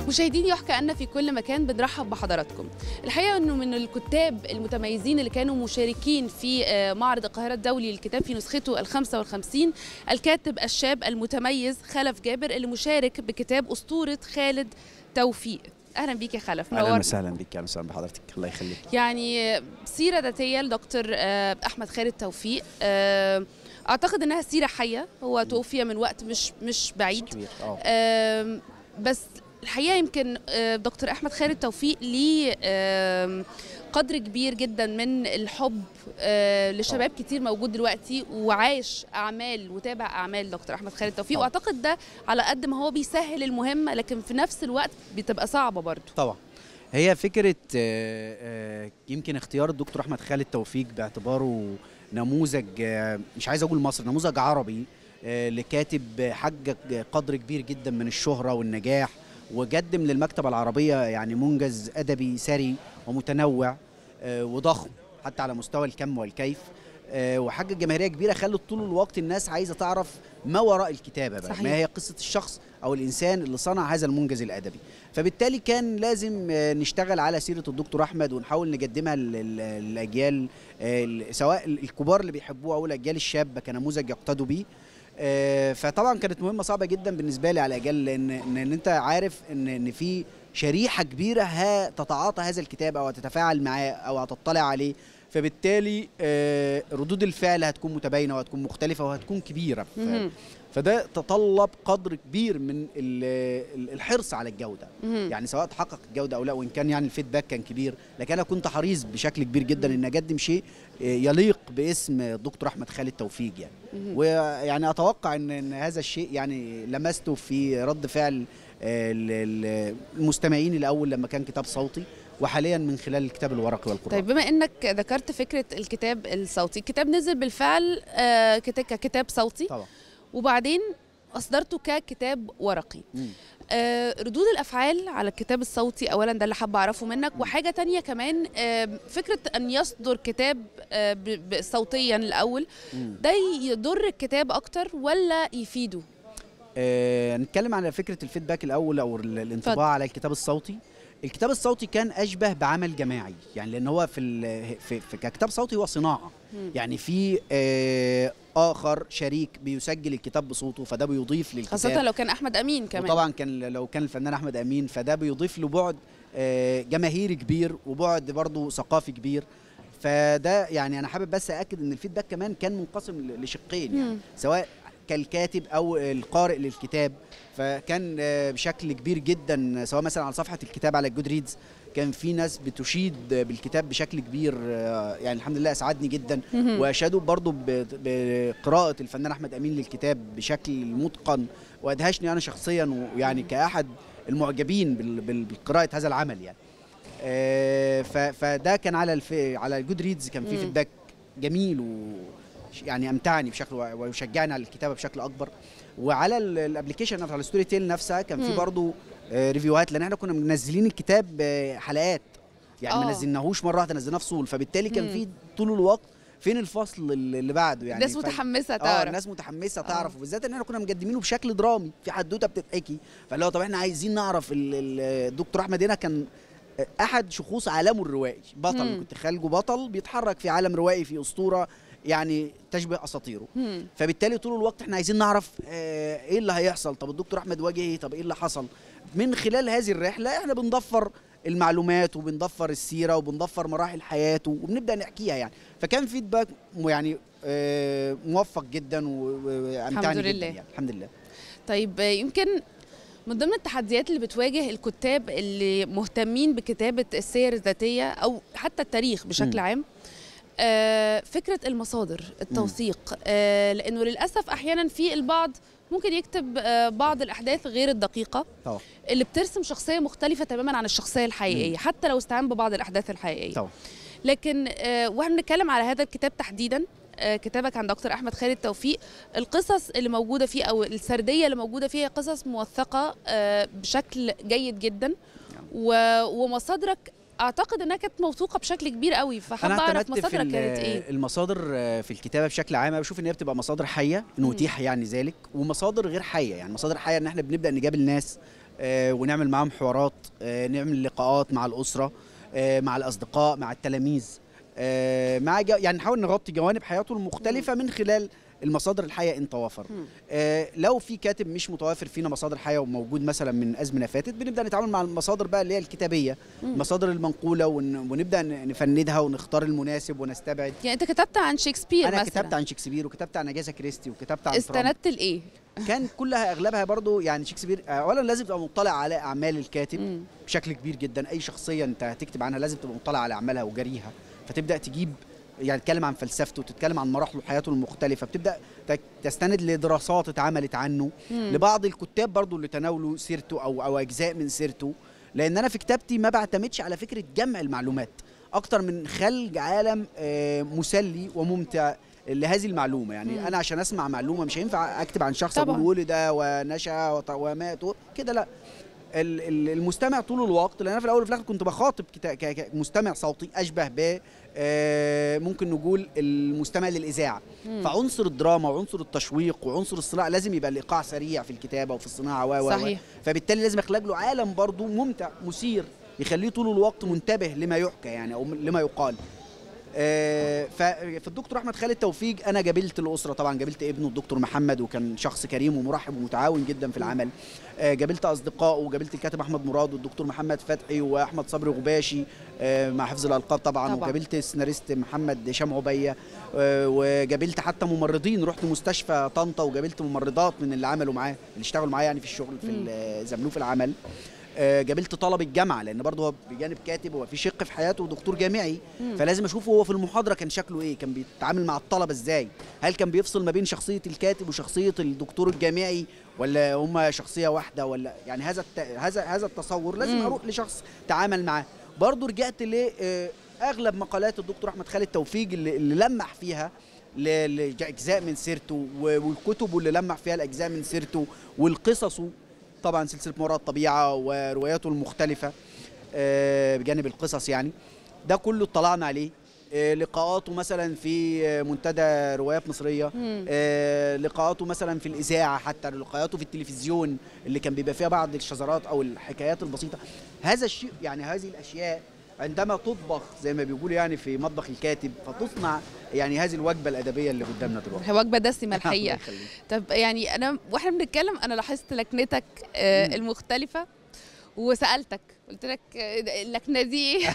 مشاهديني يحكى أن في كل مكان بنرحب بحضراتكم الحقيقة أنه من الكتاب المتميزين اللي كانوا مشاركين في آه، معرض القاهرة الدولي للكتاب في نسخته الخمسة والخمسين الكاتب الشاب المتميز خلف جابر اللي مشارك بكتاب أسطورة خالد توفيق أهلا بيك يا خلف اهلا منورنا. وسهلا بك اهلا وسهلا بحضرتك الله يخليك يعني سيرة ذاتية لدكتور آه، أحمد خالد توفيق آه، أعتقد أنها سيرة حية هو توفي من وقت مش مش بعيد كبير اه آم، بس الحقيقه يمكن آه، دكتور احمد خالد توفيق ليه آم، قدر كبير جدا من الحب آه، لشباب كتير موجود دلوقتي وعاش اعمال وتابع اعمال دكتور احمد خالد توفيق طبعا. واعتقد ده على قد ما هو بيسهل المهمه لكن في نفس الوقت بتبقى صعبه برضه طبعا هي فكره آه، آه، يمكن اختيار الدكتور احمد خالد توفيق باعتباره نموذج آه، مش عايز اقول مصر نموذج عربي آه، لكاتب حقق قدر كبير جدا من الشهره والنجاح وقدم للمكتبه العربيه يعني منجز ادبي ثري ومتنوع آه، وضخم حتى على مستوى الكم والكيف آه، وحقق جماهيريه كبيره خلت طول الوقت الناس عايزه تعرف ما وراء الكتابه بقى صحيح. ما هي قصه الشخص او الانسان اللي صنع هذا المنجز الادبي فبالتالي كان لازم آه، نشتغل على سيره الدكتور احمد ونحاول نقدمها لل- للاجيال آه، ال- سواء الكبار اللي بيحبوه او الاجيال الشابه كنموذج يقتدوا بيه آه، فطبعا كانت مهمه صعبه جدا بالنسبه لي على الاجيال لان ان إن انت عارف ان ان في شريحه كبيره هتتعاطى هذا الكتاب او هتتفاعل معاه او هتطلع عليه فبالتالي آه، ردود الفعل هتكون متباينه وهتكون مختلفه وهتكون كبيره ف- مهم. فده تطلب قدر كبير من ال- ال- الحرص على الجوده مهم. يعني سواء تحقق الجوده او لا وان كان يعني الفيدباك كان كبير لكن انا كنت حريص بشكل كبير جدا ان اقدم شيء آه، يليق باسم الدكتور احمد خالد توفيق يعني مهم. ويعني اتوقع ان ان هذا الشيء يعني لمسته في رد فعل آه، ال- ال- المستمعين الاول لما كان كتاب صوتي وحاليا من خلال الكتاب الورقي والقراء طيب بما انك ذكرت فكره الكتاب الصوتي الكتاب نزل بالفعل آه، كت- ككتاب صوتي طبعا وبعدين اصدرته ككتاب ورقي مم. آه، ردود الافعال على الكتاب الصوتي اولا ده اللي حابه اعرفه منك وحاجه تانية كمان آه، فكره ان يصدر كتاب آه، ب- ب- صوتيا الاول مم. ده يضر الكتاب اكتر ولا يفيده آه، نتكلم على فكره الفيدباك الاول او ال- الانطباع اتفضل. على الكتاب الصوتي الكتاب الصوتي كان اشبه بعمل جماعي يعني لان هو في ال- في, في ككتاب صوتي هو صناعه مم. يعني في آه، اخر شريك بيسجل الكتاب بصوته فده بيضيف للكتاب خاصه لو كان احمد امين كمان وطبعا كان لو كان الفنان احمد امين فده بيضيف له بعد آه، جماهيري كبير وبعد برضه ثقافي كبير فده يعني انا حابب بس اكد ان الفيدباك كمان كان منقسم ل- لشقين يعني مم. سواء كالكاتب او القارئ للكتاب فكان آه، بشكل كبير جدا سواء مثلا على صفحه الكتاب على الجود ريدز كان في ناس بتشيد بالكتاب بشكل كبير آه، يعني الحمد لله اسعدني جدا مهم. واشادوا برضو ب- بقراءه الفنان احمد امين للكتاب بشكل متقن وادهشني انا شخصيا ويعني كاحد المعجبين بال- بال- بقراءه هذا العمل يعني آه، ف- فده كان على الف... على الجود ريدز كان في مم. فيدباك جميل و يعني امتعني بشكل و- ويشجعني على الكتابه بشكل اكبر وعلى ال- الابلكيشن على الستوري تيل نفسها كان في مم. برضو آه، ريفيوهات لان احنا كنا منزلين الكتاب آه، حلقات يعني ما آه. نزلناهوش مره واحده نزلناه فصول فبالتالي كان مم. في طول الوقت فين الفصل اللي اللي بعده يعني الناس ف- متحمسه اه تعرف الناس متحمسه آه. تعرف وبالذات ان احنا كنا مقدمينه بشكل درامي في حدوته بتتحكي فاللي هو طب احنا عايزين نعرف ال- ال- الدكتور احمد هنا كان احد شخوص عالمه الروائي بطل مم. كنت خالجه بطل بيتحرك في عالم روائي في اسطوره يعني تشبه اساطيره مم. فبالتالي طول الوقت احنا عايزين نعرف آه، ايه اللي هيحصل طب الدكتور احمد واجه ايه طب ايه اللي حصل من خلال هذه الرحله احنا بنضفر المعلومات وبنضفر السيره وبنضفر مراحل حياته وبنبدا نحكيها يعني فكان فيدباك م- يعني آه، موفق جدا و- و- وامتعني جدا لله. يعني الحمد لله طيب آه، يمكن من ضمن التحديات اللي بتواجه الكتاب اللي مهتمين بكتابة السير الذاتية أو حتى التاريخ بشكل مم. عام آه، فكرة المصادر التوثيق آه، لأنه للأسف أحيانا في البعض ممكن يكتب آه، بعض الأحداث غير الدقيقة طبعا اللي بترسم شخصية مختلفة تماما عن الشخصية الحقيقية حتى لو استعان ببعض الأحداث الحقيقية طبعا لكن آه، واحنا بنتكلم على هذا الكتاب تحديدا آه، كتابك عن دكتور احمد خالد توفيق القصص اللي موجوده فيه او السرديه اللي موجوده فيها قصص موثقه آه، بشكل جيد جدا و- ومصادرك اعتقد انها كانت موثوقه بشكل كبير قوي فحابه انا اعرف اعتمدت في مصادرك ال- كانت ايه المصادر آه، في الكتابه بشكل عام انا بشوف ان هي بتبقى مصادر حيه ان مم. اتيح يعني ذلك ومصادر غير حيه يعني مصادر حيه ان احنا بنبدا نجابل ناس آه، ونعمل معاهم حوارات آه، نعمل لقاءات مع الاسره آه، مع الاصدقاء مع التلاميذ آه، مع جو- يعني نحاول نغطي جوانب حياته المختلفه من خلال المصادر الحيه ان توافر مم. آه، لو في كاتب مش متوافر فينا مصادر حيه وموجود مثلا من ازمنه فاتت بنبدا نتعامل مع المصادر بقى اللي هي الكتابيه مم. المصادر المنقوله ون- ونبدا ن- نفندها ونختار المناسب ونستبعد يعني انت كتبت عن شكسبير انا مثلا كتبت عن شكسبير وكتبت عن اجازا كريستي وكتبت عن ترامب. استندت لايه؟ كان كلها اغلبها برضو يعني شكسبير اولا لازم تبقى مطلع على اعمال الكاتب مم. بشكل كبير جدا اي شخصيه انت هتكتب عنها لازم تبقى مطلع على اعمالها وجريها فتبدا تجيب يعني تتكلم عن فلسفته وتتكلم عن مراحله حياته المختلفه بتبدا تك- تستند لدراسات اتعملت عنه مم. لبعض الكتاب برضو اللي تناولوا سيرته او او اجزاء من سيرته لان انا في كتابتي ما بعتمدش على فكره جمع المعلومات اكتر من خلق عالم آه، مسلي وممتع لهذه المعلومه يعني مم. انا عشان اسمع معلومه مش هينفع اكتب عن شخص طبعاً. اقول ولد ونشا وط- ومات و- كده لا ال- ال- المستمع طول الوقت لان انا في الاول وفي الاخر كنت بخاطب كتا- ك- كمستمع صوتي اشبه ب آه، ممكن نقول المستمع للاذاعه مم. فعنصر الدراما وعنصر التشويق وعنصر الصراع لازم يبقى الايقاع سريع في الكتابه وفي الصناعه و و و. صحيح فبالتالي لازم اخلق له عالم برضه ممتع مثير يخليه طول الوقت منتبه لما يحكى يعني او لما يقال آه، ففي الدكتور احمد خالد توفيق انا قابلت الاسره طبعا قابلت ابنه الدكتور محمد وكان شخص كريم ومرحب ومتعاون جدا في العمل آه، قابلت اصدقائه وقابلت الكاتب احمد مراد والدكتور محمد فتحي واحمد صبري غباشي آه، مع حفظ الالقاب طبعا, طبعاً. وقابلت السيناريست محمد هشام عبيه آه، وقابلت حتى ممرضين رحت مستشفى طنطا وقابلت ممرضات من اللي عملوا معاه اللي اشتغلوا معاه يعني في الشغل في مم. ال- زملوه في العمل آه، قابلت طلب الجامعه لان برضه هو بجانب كاتب هو في شق في حياته دكتور جامعي مم. فلازم اشوفه هو في المحاضره كان شكله ايه كان بيتعامل مع الطلبه ازاي هل كان بيفصل ما بين شخصيه الكاتب وشخصيه الدكتور الجامعي ولا هما شخصيه واحده ولا يعني هذا الت... هذا هذا التصور لازم مم. اروح لشخص تعامل معاه برضه رجعت ل آه، اغلب مقالات الدكتور احمد خالد توفيق اللي, اللي لمح فيها ل- لاجزاء من سيرته و- والكتب اللي لمح فيها الاجزاء من سيرته والقصصه طبعا سلسله ما وراء الطبيعه ورواياته المختلفه آه، بجانب القصص يعني ده كله اطلعنا عليه آه، لقاءاته مثلا في آه، منتدى روايات مصريه مم. آه، لقاءاته مثلا في الاذاعه حتى لقاءاته في التلفزيون اللي كان بيبقى فيها بعض الشذرات او الحكايات البسيطه هذا الشيء يعني هذه الاشياء عندما تطبخ زي ما بيقولوا يعني في مطبخ الكاتب فتصنع يعني هذه الوجبه الادبيه اللي قدامنا دلوقتي هي وجبه دسمه الله الحقيقه يخليك. طب يعني انا واحنا بنتكلم انا لاحظت لكنتك آه، مم. المختلفه وسالتك قلت لك آه، اللكنه دي ايه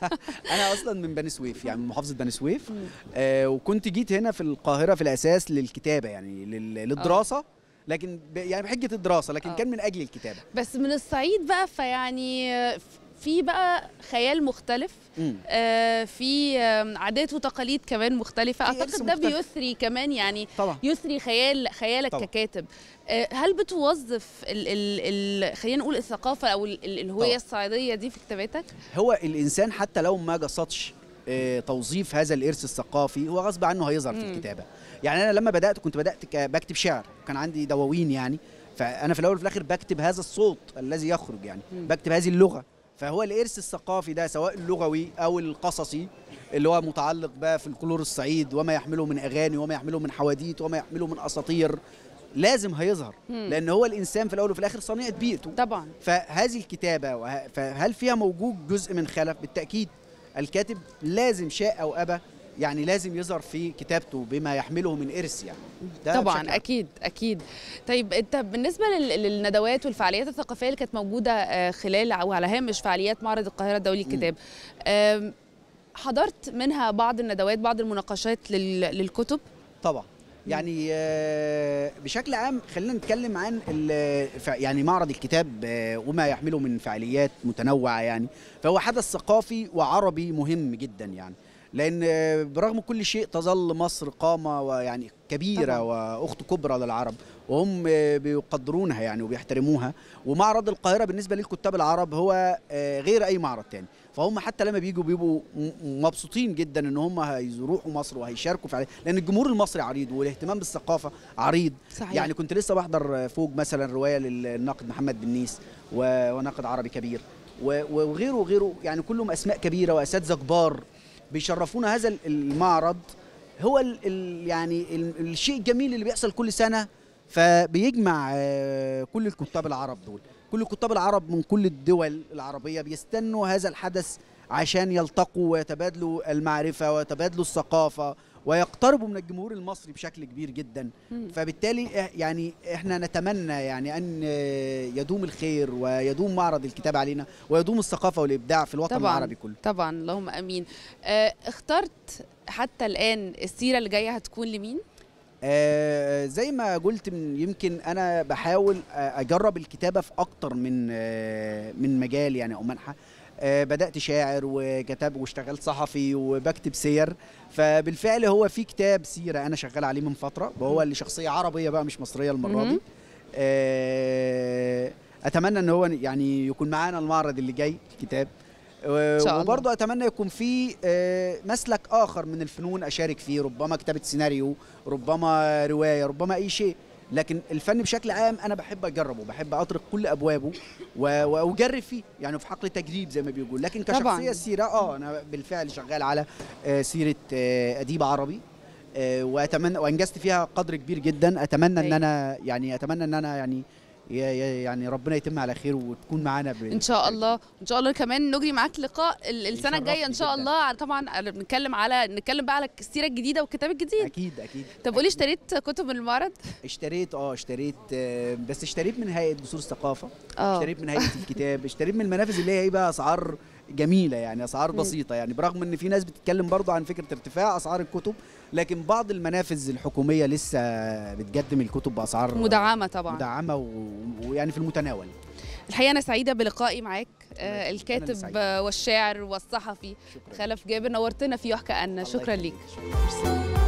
انا اصلا من بني سويف يعني من محافظه بني سويف مم. آه وكنت جيت هنا في القاهره في الاساس للكتابه يعني لل- للدراسه لكن ب يعني بحجه الدراسه لكن آه. كان من اجل الكتابه بس من الصعيد بقى فيعني آه، في بقى خيال مختلف مم. آه، في آه، عادات وتقاليد كمان مختلفه في إرث اعتقد ده مختلف. بيثري كمان يعني طبعا يثري خيال خيالك طبعا. ككاتب آه، هل بتوظف ال ال ال خلينا نقول الثقافه او ال- ال- الهويه طبعا. الصعيديه دي في كتاباتك هو الانسان حتى لو ما قصدش آه، توظيف هذا الارث الثقافي هو غصب عنه هيظهر في مم. الكتابه يعني انا لما بدات كنت بدات ك- بكتب شعر كان عندي دواوين يعني فانا في الاول وفي الاخر بكتب هذا الصوت الذي يخرج يعني مم. بكتب هذه اللغه فهو الارث الثقافي ده سواء اللغوي او القصصي اللي هو متعلق بقى في الكلور الصعيد وما يحمله من اغاني وما يحمله من حواديت وما يحمله من اساطير لازم هيظهر مم. لان هو الانسان في الاول وفي الاخر صنيعه بيئته طبعا فهذه الكتابة وه- فهل فيها موجود جزء من خلف بالتأكيد الكاتب لازم شاء أو أبى يعني لازم يظهر في كتابته بما يحمله من إرث يعني ده بشكل طبعا عام. اكيد اكيد طيب انت بالنسبه لل- للندوات والفعاليات الثقافيه اللي كانت موجوده آه، خلال او على هامش فعاليات معرض القاهره الدولي للكتاب آم، حضرت منها بعض الندوات بعض المناقشات لل- للكتب طبعا يعني آه، بشكل عام خلينا نتكلم عن ال- ف- يعني معرض الكتاب آه، وما يحمله من فعاليات متنوعة يعني فهو حدث ثقافي وعربي مهم جدا يعني لأن آه، برغم كل شيء تظل مصر قامة ويعني كبيرة طبعاً. وأخت كبرى للعرب وهم آه، بيقدرونها يعني وبيحترموها ومعرض القاهرة بالنسبة للكتاب العرب هو آه، غير أي معرض تاني فهم حتى لما بيجوا بيبقوا م- مبسوطين جدا ان هم هيروحوا مصر وهيشاركوا في لان الجمهور المصري عريض والاهتمام بالثقافه عريض صحيح يعني كنت لسه بحضر فوق مثلا روايه للناقد محمد بنيس و- وناقد عربي كبير و- وغيره وغيره يعني كلهم اسماء كبيره واساتذه كبار بيشرفونا هذا ال- المعرض هو ال ال يعني ال الشيء الجميل اللي بيحصل كل سنه فبيجمع آه، كل الكتاب العرب دول كل الكتاب العرب من كل الدول العربيه بيستنوا هذا الحدث عشان يلتقوا ويتبادلوا المعرفه ويتبادلوا الثقافه ويقتربوا من الجمهور المصري بشكل كبير جدا مم. فبالتالي إح- يعني احنا نتمنى يعني ان يدوم الخير ويدوم معرض الكتاب علينا ويدوم الثقافه والابداع في الوطن طبعاً. العربي كله طبعا اللهم امين آه، اخترت حتى الان السيره اللي جايه هتكون لمين آه زي ما قلت من يمكن انا بحاول آه، اجرب الكتابه في اكتر من آه من مجال يعني او منحى آه بدات شاعر وكتاب واشتغلت صحفي وبكتب سير فبالفعل هو في كتاب سيره انا شغال عليه من فتره وهو اللي شخصيه عربيه بقى مش مصريه المره مهم. دي آه اتمنى ان هو يعني يكون معانا المعرض اللي جاي الكتاب إن شاء الله. وبرضه اتمنى يكون في آه، مسلك اخر من الفنون اشارك فيه ربما كتابه سيناريو ربما روايه ربما اي شيء لكن الفن بشكل عام انا بحب اجربه بحب اطرق كل ابوابه و- واجرب فيه يعني في حقل تجريب زي ما بيقول لكن طبعاً. كشخصيه السيره اه انا بالفعل شغال على آه، سيره آه، اديب عربي آه، واتمنى وانجزت فيها قدر كبير جدا اتمنى ان أيوة. انا يعني اتمنى ان انا يعني ي- ي- يعني ربنا يتم على خير وتكون معانا ب- ان شاء الله ان شاء الله كمان نجري معاك لقاء ال- السنه الجايه ان يشرفني شاء جداً. الله طبعا على- بنتكلم على نتكلم بقى على السيره الجديده والكتاب الجديد اكيد اكيد طب قولي اشتريت كتب من المعرض اشتريت اه اشتريت آه، بس اشتريت من هيئه جسور الثقافه اه اشتريت من هيئه الكتاب اشتريت من المنافذ اللي هي ايه بقى اسعار جميله يعني اسعار مم. بسيطه يعني برغم ان في ناس بتتكلم برضه عن فكره ارتفاع اسعار الكتب لكن بعض المنافذ الحكوميه لسه بتقدم الكتب باسعار مدعمه طبعا مدعمه و- ويعني في المتناول الحقيقه انا سعيده بلقائي معاك آه، الله يخليك. أنا اللي الكاتب سعيد. آه، والشاعر والصحفي شكرا خلف جابر نورتنا في يحكى أن الله شكرا يخليك. ليك شكرا.